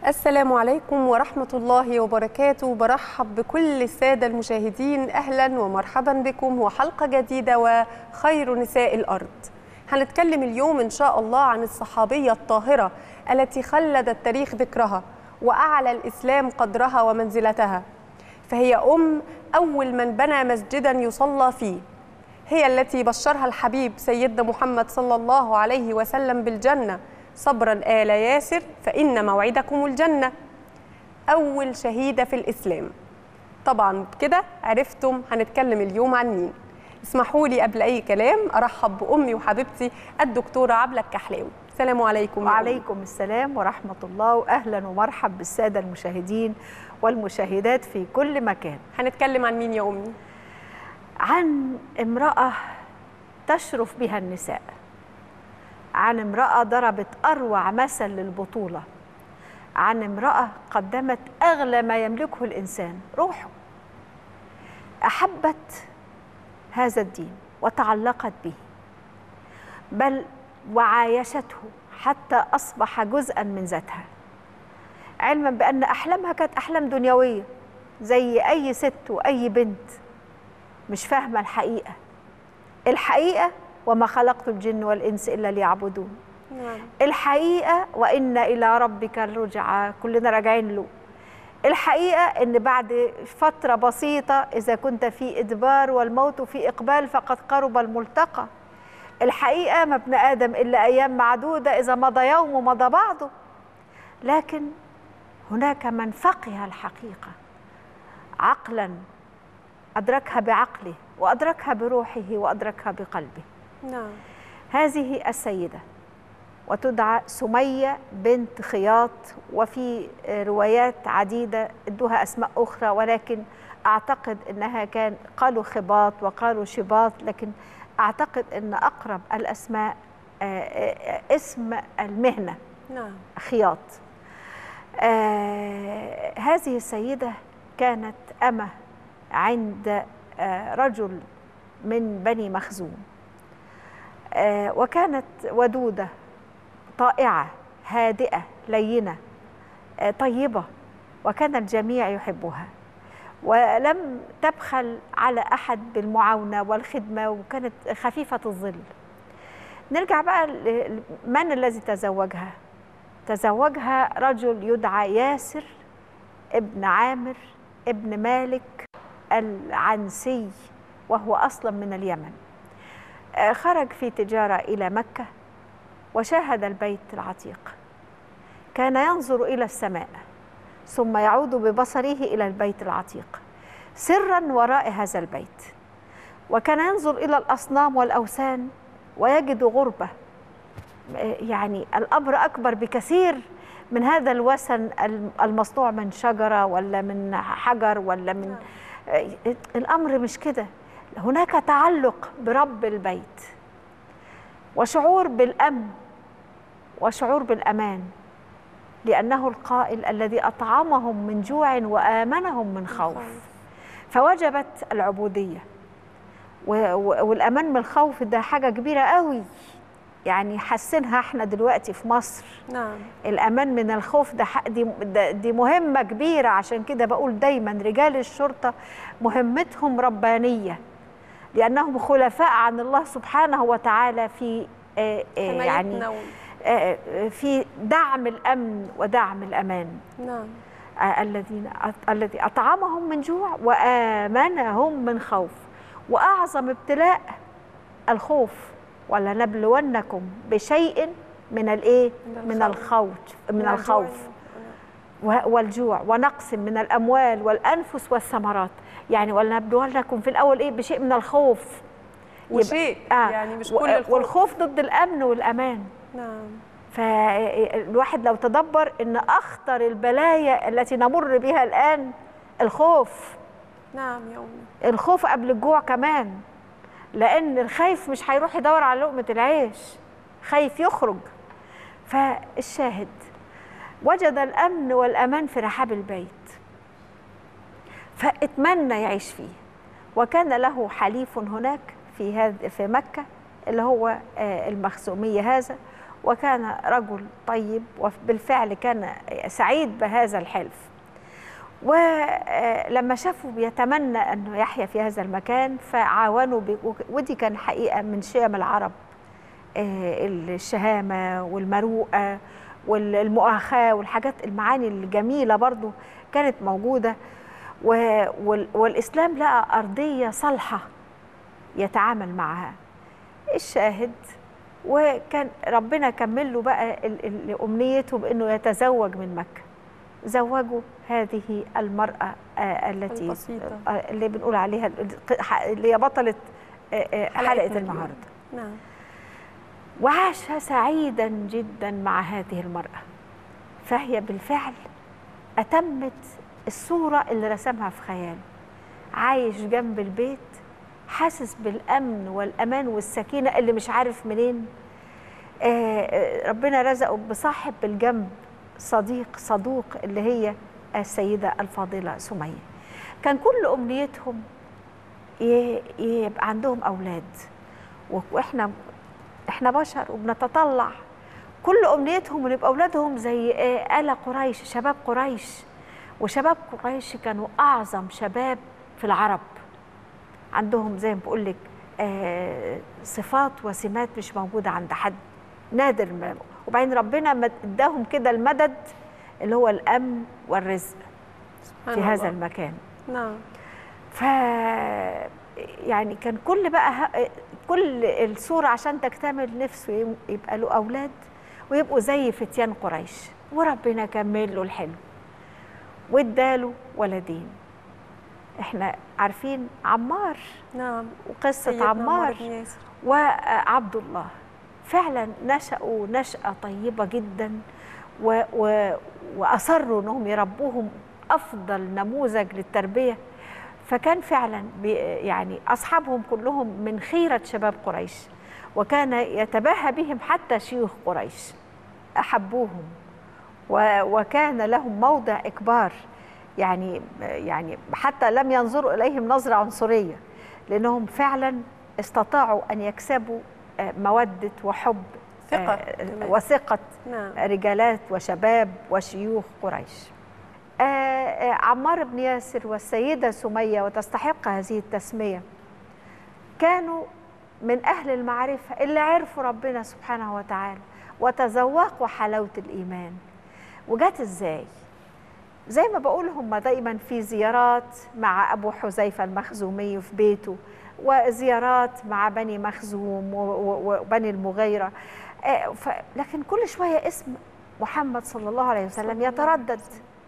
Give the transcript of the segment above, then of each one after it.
السلام عليكم ورحمة الله وبركاته برحب بكل السادة المشاهدين أهلا ومرحبا بكم وحلقة جديدة وخير نساء الأرض هنتكلم اليوم إن شاء الله عن الصحابية الطاهرة التي خلد التاريخ ذكرها وأعلى الإسلام قدرها ومنزلتها فهي أم أول من بنى مسجدا يصلى فيه هي التي بشرها الحبيب سيدنا محمد صلى الله عليه وسلم بالجنة صبرا آل ياسر فإن موعدكم الجنة أول شهيدة في الإسلام طبعا كده عرفتم هنتكلم اليوم عن مين اسمحوا لي قبل أي كلام أرحب بأمي وحبيبتي الدكتورة عبلة الكحلاوي السلام عليكم يا أم. وعليكم السلام ورحمة الله وأهلا ومرحب بالسادة المشاهدين والمشاهدات في كل مكان هنتكلم عن مين يا أمي عن امرأة تشرف بها النساء عن امرأة ضربت أروع مثل للبطولة عن امرأة قدمت أغلى ما يملكه الإنسان روحه أحبت هذا الدين وتعلقت به بل وعايشته حتى أصبح جزءا من ذاتها علما بأن أحلامها كانت أحلام دنيوية زي أي ست وأي بنت مش فاهمة الحقيقة الحقيقة وما خلقت الجن والإنس إلا ليعبدون نعم الحقيقة وإن إلى ربك الرجعى كلنا راجعين له الحقيقة إن بعد فترة بسيطة إذا كنت في إدبار والموت في إقبال فقد قرب الملتقى الحقيقة ما ابن آدم إلا أيام معدودة إذا مضى يوم ومضى بعضه لكن هناك من فقه الحقيقة عقلا أدركها بعقله وأدركها بروحه وأدركها بقلبه نعم هذه السيدة وتدعى سمية بنت خياط وفي روايات عديدة ادوها أسماء أخرى ولكن أعتقد أنها كان قالوا خباط وقالوا شباط لكن أعتقد أن أقرب الأسماء آه، آه، اسم المهنة نعم خياط آه هذه السيدة كانت أمة عند آه رجل من بني مخزوم آه وكانت ودودة طائعة هادئة لينة آه طيبة وكان الجميع يحبها ولم تبخل على أحد بالمعاونة والخدمة وكانت خفيفة الظل نرجع بقى ل- من الذي تزوجها تزوجها رجل يدعى ياسر ابن عامر ابن مالك العنسي وهو اصلا من اليمن آه، خرج في تجاره الى مكه وشاهد البيت العتيق كان ينظر الى السماء ثم يعود ببصره الى البيت العتيق سرا وراء هذا البيت وكان ينظر الى الاصنام والاوثان ويجد غربه يعني الامر اكبر بكثير من هذا الوثن المصنوع من شجره ولا من حجر ولا من الامر مش كده هناك تعلق برب البيت وشعور بالامن وشعور بالامان لانه القائل الذي اطعمهم من جوع وامنهم من خوف فوجبت العبوديه و- و- والامان من الخوف ده حاجه كبيره قوي يعني حسنها احنا دلوقتي في مصر نعم الامان من الخوف ده حق- دي ده- دي مهمه كبيره عشان كده بقول دايما رجال الشرطه مهمتهم ربانيه لانهم خلفاء عن الله سبحانه وتعالى في آه، آه، يعني حمايتنا و... آه، آه، في دعم الامن ودعم الامان نعم آه، الذين أط- الذي اطعمهم من جوع وامنهم من خوف واعظم ابتلاء الخوف ولنبلونكم بشيء من الايه من من الخوف. الخوف من الجوع. الخوف و- والجوع ونقص من الاموال والانفس والثمرات يعني ولنبلونكم في الاول ايه بشيء من الخوف يبقى- وشيء يعني مش و- كل الخوف والخوف ضد الامن والامان نعم فالواحد لو تدبر ان اخطر البلايا التي نمر بها الان الخوف نعم يا أمي الخوف قبل الجوع كمان لان الخايف مش هيروح يدور على لقمه العيش خايف يخرج فالشاهد وجد الامن والامان في رحاب البيت فاتمنى يعيش فيه وكان له حليف هناك في هذا في مكه اللي هو آه، المخزوميه هذا وكان رجل طيب وبالفعل كان سعيد بهذا الحلف ولما شافوا بيتمنى انه يحيا في هذا المكان فعاونوا ودي كان حقيقه من شيم العرب الشهامه والمروءه والمؤاخاه والحاجات المعاني الجميله برضو كانت موجوده والاسلام لقى ارضيه صالحه يتعامل معها الشاهد وكان ربنا كمل له بقى امنيته بانه يتزوج من مكه زوجوا هذه المراه التي البسيطة. اللي بنقول عليها اللي هي بطله حلقه النهارده نعم وعاش سعيدا جدا مع هذه المراه فهي بالفعل اتمت الصوره اللي رسمها في خياله عايش جنب البيت حاسس بالامن والامان والسكينه اللي مش عارف منين آه ربنا رزقه بصاحب بالجنب صديق صدوق اللي هي السيده الفاضله سميه كان كل امنيتهم يبقى عندهم اولاد واحنا احنا بشر وبنتطلع كل امنيتهم ان يبقى اولادهم زي آل قريش شباب قريش وشباب قريش كانوا اعظم شباب في العرب عندهم زي ما بقول لك آه صفات وسمات مش موجوده عند حد نادر ما وبعدين ربنا اداهم كده المدد اللي هو الامن والرزق في الله. هذا المكان نعم ف يعني كان كل بقى كل الصوره عشان تكتمل نفسه يبقى له اولاد ويبقوا زي فتيان قريش وربنا كمل له الحلم واداله ولدين احنا عارفين عمار نعم وقصه سيدنا عمار بن ياسر. وعبد الله فعلا نشأوا نشأة طيبة جدا و و وأصروا أنهم يربوهم أفضل نموذج للتربية فكان فعلا يعني أصحابهم كلهم من خيرة شباب قريش وكان يتباهى بهم حتى شيوخ قريش أحبوهم وكان لهم موضع إكبار يعني يعني حتى لم ينظروا إليهم نظرة عنصرية لأنهم فعلا استطاعوا أن يكسبوا مودة وحب ثقة وثقة نعم. رجالات وشباب وشيوخ قريش عمار بن ياسر والسيدة سمية وتستحق هذه التسمية كانوا من أهل المعرفة اللي عرفوا ربنا سبحانه وتعالى وتذوقوا حلاوة الإيمان وجات إزاي؟ زي ما بقول هم دايما في زيارات مع أبو حذيفة المخزومي في بيته وزيارات مع بني مخزوم وبني المغيرة لكن كل شوية اسم محمد صلى الله عليه وسلم يتردد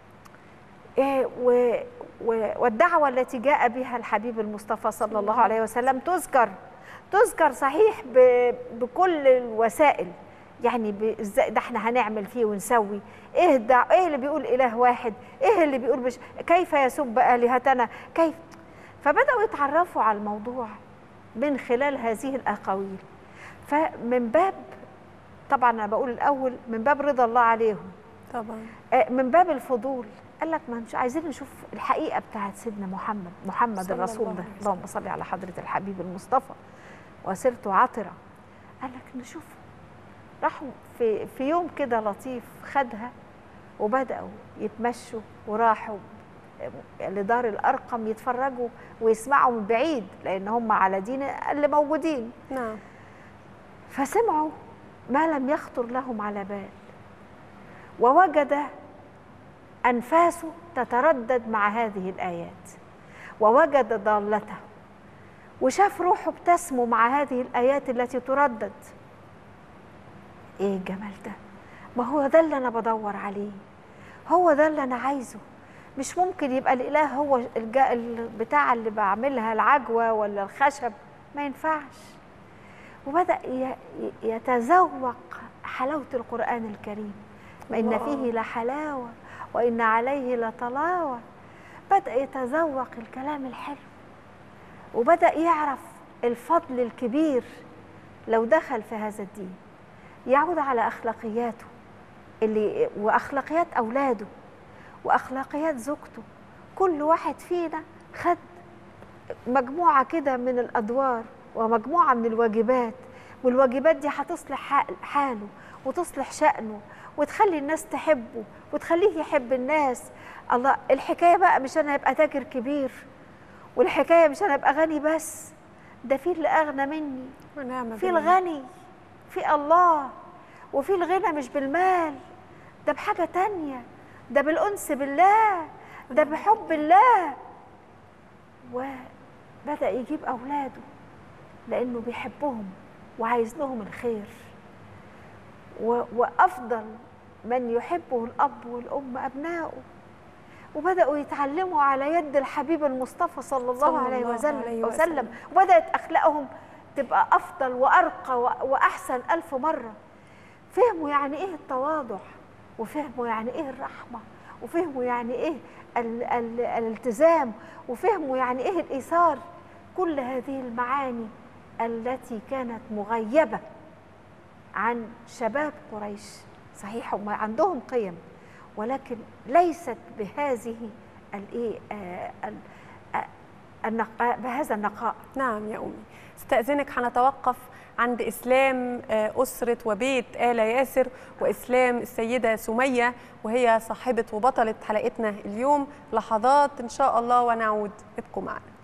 والدعوة التي جاء بها الحبيب المصطفى صلى الله عليه وسلم تذكر تذكر صحيح بكل الوسائل يعني ازاي ده احنا هنعمل فيه ونسوي ايه ده ايه اللي بيقول اله واحد ايه اللي بيقول بش كيف يسب الهتنا كيف فبداوا يتعرفوا على الموضوع من خلال هذه الاقاويل فمن باب طبعا انا بقول الاول من باب رضا الله عليهم طبعا من باب الفضول قال لك ما مش عايزين نشوف الحقيقه بتاعت سيدنا محمد محمد صلى الرسول الله ده عليه اللهم صل على حضره الحبيب المصطفى وسيرته عطره قال لك نشوف راحوا في في يوم كده لطيف خدها وبداوا يتمشوا وراحوا لدار الارقم يتفرجوا ويسمعوا من بعيد لان هم على دين اللي موجودين نعم فسمعوا ما لم يخطر لهم على بال ووجد انفاسه تتردد مع هذه الايات ووجد ضالته وشاف روحه بتسمو مع هذه الايات التي تردد ايه الجمال ده ما هو ده اللي انا بدور عليه هو ده اللي انا عايزه مش ممكن يبقى الاله هو الجا بتاع اللي بعملها العجوه ولا الخشب ما ينفعش وبدا يتذوق حلاوه القران الكريم وان الله. فيه لحلاوه وان عليه لطلاوه بدا يتذوق الكلام الحلو وبدا يعرف الفضل الكبير لو دخل في هذا الدين يعود على اخلاقياته اللي واخلاقيات اولاده واخلاقيات زوجته كل واحد فينا خد مجموعه كده من الادوار ومجموعه من الواجبات والواجبات دي هتصلح حاله وتصلح شأنه وتخلي الناس تحبه وتخليه يحب الناس الله الحكاية بقى مش أنا أبقى تاجر كبير والحكاية مش أنا أبقى غني بس ده في اللي أغنى مني ونعم في بالله. الغني في الله وفي الغنى مش بالمال ده بحاجة تانية ده بالأنس بالله ده بحب الله وبدأ يجيب أولاده لأنه بيحبهم وعايز لهم الخير و- وأفضل من يحبه الأب والأم أبنائه وبدأوا يتعلموا على يد الحبيب المصطفى صلى الله صلى عليه الله وسلم, عليه وسلم وسلم. وبدأت أخلاقهم تبقى أفضل وأرقى و- وأحسن ألف مرة فهموا يعني إيه التواضع وفهموا يعني إيه الرحمة وفهموا يعني إيه ال ال الالتزام وفهموا يعني إيه الإيثار كل هذه المعاني التي كانت مغيبة عن شباب قريش صحيح هم عندهم قيم ولكن ليست بهذه الايه آه، ال- آه، النق- آه، بهذا النقاء نعم يا أمي استأذنك هنتوقف عند إسلام آه، أسرة وبيت آل ياسر وإسلام السيدة سمية وهي صاحبة وبطلة حلقتنا اليوم لحظات إن شاء الله ونعود ابقوا معنا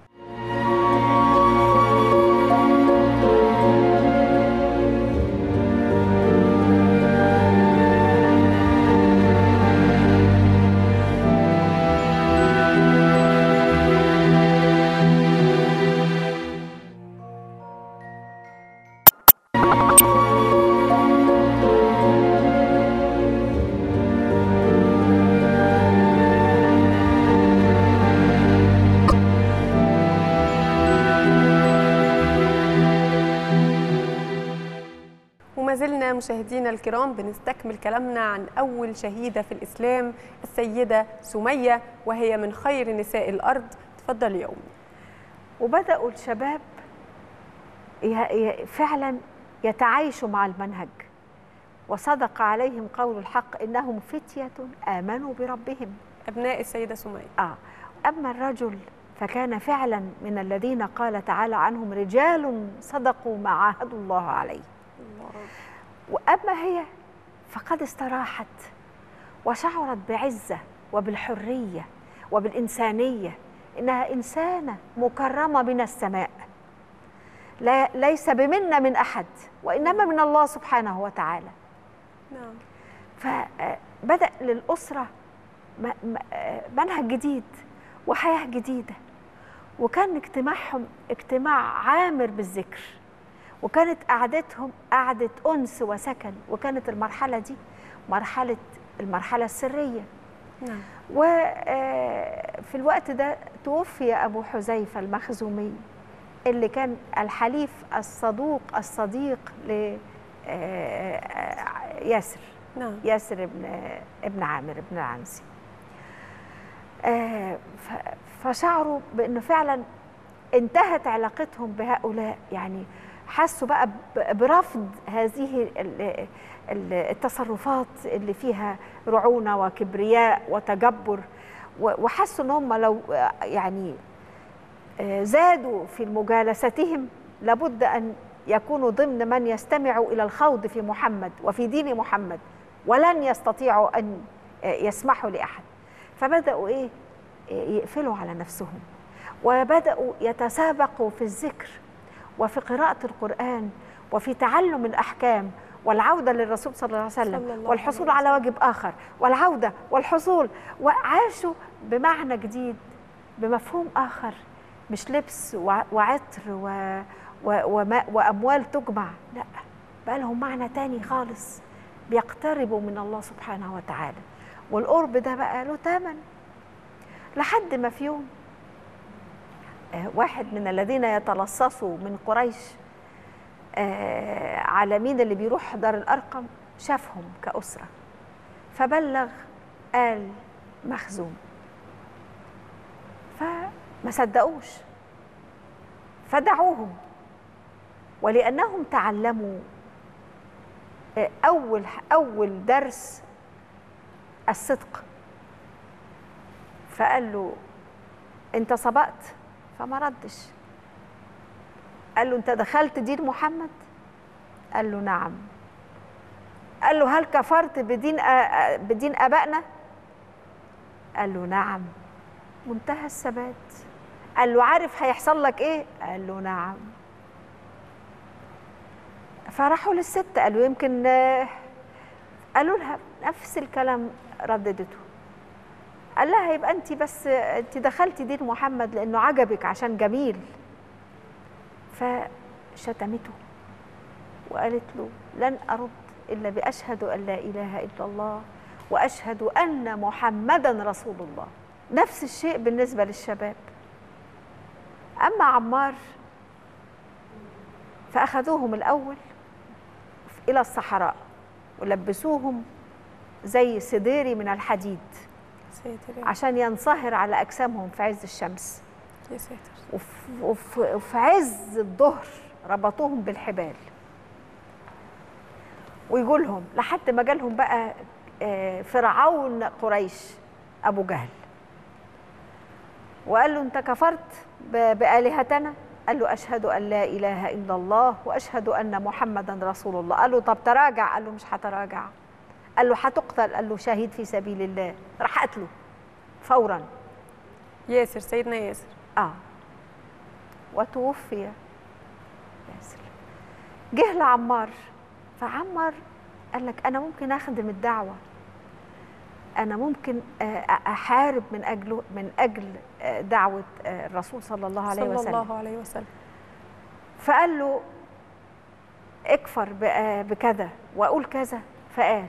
وما زلنا مشاهدينا الكرام بنستكمل كلامنا عن أول شهيدة في الإسلام السيدة سمية وهي من خير نساء الأرض تفضل يا أمي وبداوا الشباب ي- ي- فعلا يتعايشوا مع المنهج وصدق عليهم قول الحق انهم فتيه امنوا بربهم أبناء السيدة سمية اه اما الرجل فكان فعلا من الذين قال تعالى عنهم رجال صدقوا ما عاهدوا الله عليه الله واما هي فقد استراحت وشعرت بعزه وبالحريه وبالانسانيه انها انسانه مكرمه من السماء لا ليس بمنا من احد وانما من الله سبحانه وتعالى نعم فبدا للاسره م- م- منهج جديد وحياه جديده وكان اجتماعهم اجتماع عامر بالذكر وكانت قعدتهم قعده انس وسكن وكانت المرحله دي مرحله المرحله السريه نعم وفي الوقت ده توفي أبو حذيفة المخزومي اللي كان الحليف الصدوق الصديق ل آه، ياسر نعم ياسر ابن ابن عامر ابن العنسي آه، ف- فشعروا بأنه فعلا انتهت علاقتهم بهؤلاء يعني حسوا بقى ب- برفض هذه ال- ال- التصرفات اللي فيها رعونة وكبرياء وتجبر و- وحسوا ان هم لو آه، يعني آه، زادوا في مجالستهم لابد ان يكونوا ضمن من يستمعوا الى الخوض في محمد وفي دين محمد ولن يستطيعوا ان آه، يسمحوا لاحد فبداوا ايه آه، يقفلوا على نفسهم وبداوا يتسابقوا في الذكر وفي قراءه القران وفي تعلم الاحكام والعوده للرسول صلى الله عليه صلى وسلم الله والحصول عليه على واجب اخر والعوده والحصول وعاشوا بمعنى جديد بمفهوم اخر مش لبس وع- وعطر و... و... وما... واموال تجمع لا بقى لهم معنى تاني خالص بيقتربوا من الله سبحانه وتعالى والقرب ده بقى له ثمن لحد ما في يوم آه، واحد من الذين يتلصصوا من قريش آه، على مين اللي بيروح دار الأرقم شافهم كأسرة فبلغ آل مخزوم فما صدقوش فدعوهم ولأنهم تعلموا آه، أول أول درس الصدق فقال له أنت سبقت فما ردش قال له أنت دخلت دين محمد قال له نعم قال له هل كفرت بدين آ- بدين ابائنا قال له نعم منتهى الثبات قال له عارف هيحصل لك ايه قال له نعم فراحوا للست قالوا يمكن آه، قالوا لها نفس الكلام رددته قال لها يبقى انت بس انت دخلتي دين محمد لانه عجبك عشان جميل فشتمته وقالت له لن ارد الا باشهد ان لا اله الا الله واشهد ان محمدا رسول الله نفس الشيء بالنسبه للشباب اما عمار فاخذوهم الاول الى الصحراء ولبسوهم زي سديري من الحديد ساتر يا- عشان ينصهر على اجسامهم في عز الشمس يا ساتر وف- وف- وفي عز الظهر ربطوهم بالحبال ويقول لهم لحد ما جالهم بقى آه، فرعون قريش ابو جهل وقال له انت كفرت ب- بالهتنا قال له اشهد ان لا اله الا الله واشهد ان محمدا رسول الله قال له طب تراجع قال له مش هتراجع قال له هتقتل قال له شهيد في سبيل الله راح قتله فورا ياسر سيدنا ياسر اه وتوفي ياسر جه لعمار فعمار قال لك انا ممكن اخدم الدعوه انا ممكن آه، احارب من اجله من اجل آه، دعوه آه، الرسول صلى الله عليه صلى وسلم الله عليه وسلم فقال له اكفر ب- بكذا واقول كذا فقال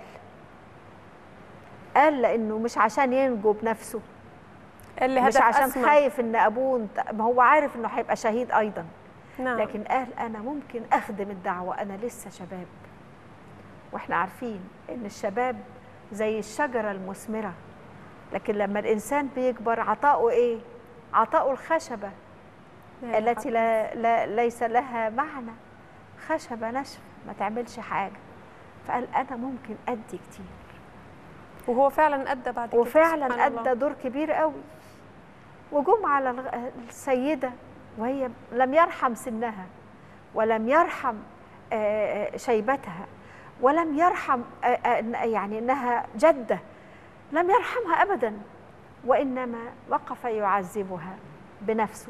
قال لانه مش عشان ينجو بنفسه قال لي مش هدف عشان أسمى. خايف ان ابوه انت- ما هو عارف انه هيبقى شهيد ايضا نعم لكن قال انا ممكن اخدم الدعوه انا لسه شباب واحنا عارفين ان الشباب زي الشجره المثمره لكن لما الانسان بيكبر عطاؤه ايه عطاؤه الخشبه نعم. التي لا, لا ليس لها معنى خشبه ناشفه ما تعملش حاجه فقال انا ممكن ادي كتير وهو فعلا ادى بعد كده وفعلا سبحان الله. ادى دور كبير قوي وجم على الغ- السيده وهي لم يرحم سنها ولم يرحم آه، آه، شيبتها ولم يرحم آه، آه، إن- يعني انها جده لم يرحمها ابدا وانما وقف يعذبها بنفسه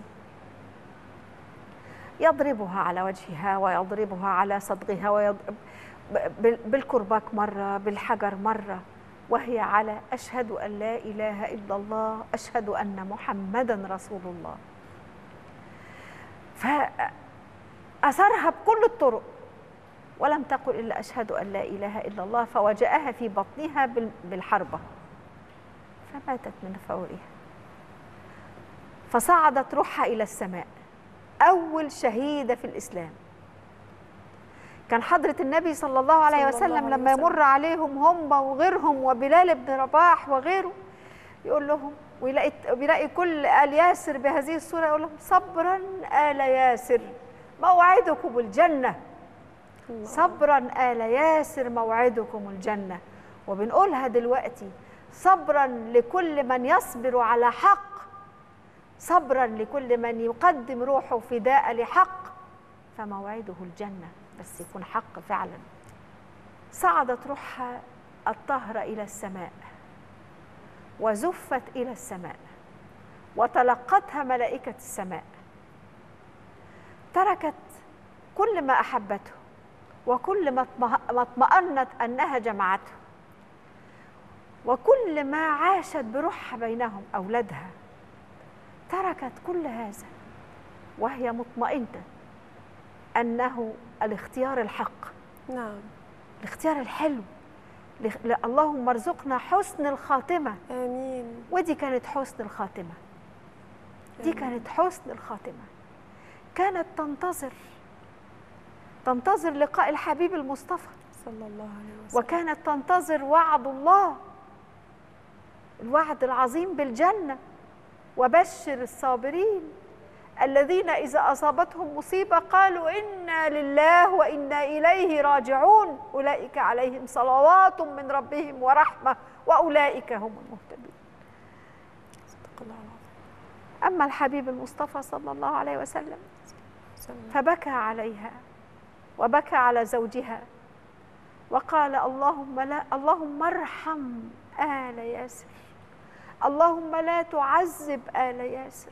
يضربها على وجهها ويضربها على صدغها ويضرب ب- بال- بالكرباج مره بالحجر مره وهي على اشهد ان لا اله الا الله اشهد ان محمدا رسول الله فاثرها بكل الطرق ولم تقل الا اشهد ان لا اله الا الله فوجاها في بطنها بال- بالحربه فماتت من فورها فصعدت روحها الى السماء اول شهيده في الاسلام كان حضرة النبي صلى الله عليه صلى الله وسلم عليه لما وسلم. يمر عليهم هم وغيرهم وبلال بن رباح وغيره يقول لهم ويلاقي بيلاقي كل آل ياسر بهذه الصورة يقول لهم صبرا آل ياسر موعدكم الجنة الله. صبرا آل ياسر موعدكم الجنة وبنقولها دلوقتي صبرا لكل من يصبر على حق صبرا لكل من يقدم روحه فداء لحق فموعده الجنة بس يكون حق فعلا صعدت روحها الطهرة إلى السماء وزفت إلى السماء وتلقتها ملائكة السماء تركت كل ما أحبته وكل ما اطمه- ما اطمأنت أنها جمعته وكل ما عاشت بروحها بينهم أولادها تركت كل هذا وهي مطمئنة أنه الاختيار الحق نعم الاختيار الحلو لخ- ل- اللهم ارزقنا حسن الخاتمة امين ودي كانت حسن الخاتمة دي آمين. كانت حسن الخاتمة كانت تنتظر تنتظر لقاء الحبيب المصطفى صلى الله عليه وسلم وكانت تنتظر وعد الله الوعد العظيم بالجنة وبشر الصابرين الذين إذا أصابتهم مصيبة قالوا إنا لله وإنا إليه راجعون أولئك عليهم صلوات من ربهم ورحمة وأولئك هم المهتدون صدق الله العظيم أما الحبيب المصطفى صلى الله عليه وسلم وسلم. فبكى عليها وبكى على زوجها وقال اللهم لا اللهم ارحم آل ياسر اللهم لا تعذب آل ياسر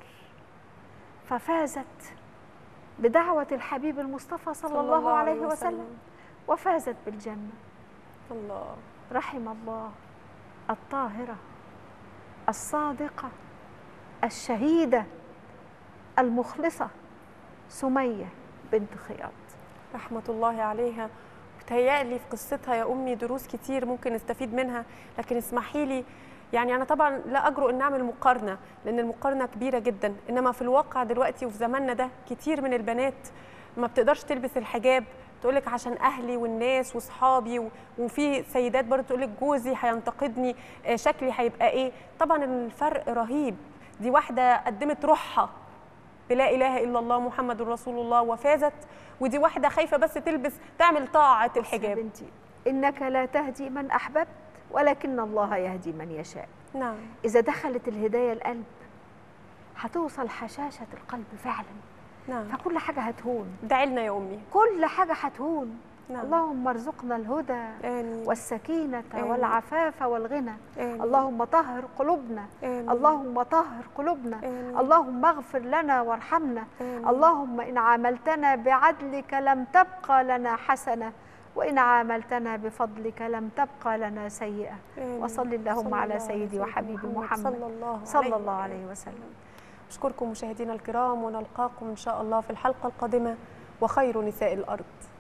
ففازت بدعوة الحبيب المصطفى صلى, صلى الله عليه وسلم, وسلم وفازت بالجنة الله رحم الله الطاهرة الصادقة الشهيدة المخلصة سمية بنت خياط رحمة الله عليها بتهيألي في قصتها يا أمي دروس كتير ممكن نستفيد منها لكن اسمحي لي يعني أنا طبعا لا أجرؤ أن أعمل مقارنة لأن المقارنة كبيرة جدا إنما في الواقع دلوقتي وفي زماننا ده كتير من البنات ما بتقدرش تلبس الحجاب تقولك عشان اهلي والناس واصحابي وفي سيدات برضه تقولك جوزي هينتقدني شكلي هيبقى ايه طبعا الفرق رهيب دي واحده قدمت روحها بلا اله الا الله محمد رسول الله وفازت ودي واحده خايفه بس تلبس تعمل طاعه الحجاب بنتي انك لا تهدي من احببت ولكن الله يهدي من يشاء نعم اذا دخلت الهدايه القلب هتوصل حشاشه القلب فعلا نعم فكل حاجه هتهون ادعي لنا يا امي كل حاجه هتهون نعم. اللهم ارزقنا الهدى آمين. والسكينة آمين. والعفاف والغنى آمين. اللهم طهر قلوبنا آمين. اللهم طهر قلوبنا آمين. اللهم اغفر لنا وارحمنا آمين. اللهم إن عاملتنا بعدلك لم تبقى لنا حسنة وإن عاملتنا بفضلك لم تبقى لنا سيئة آمين. وصل اللهم صلى على الله سيدي وحبيبي محمد صلى الله صلى الله عليه وسلم أشكركم مشاهدينا الكرام ونلقاكم إن شاء الله في الحلقة القادمة وخير نساء الأرض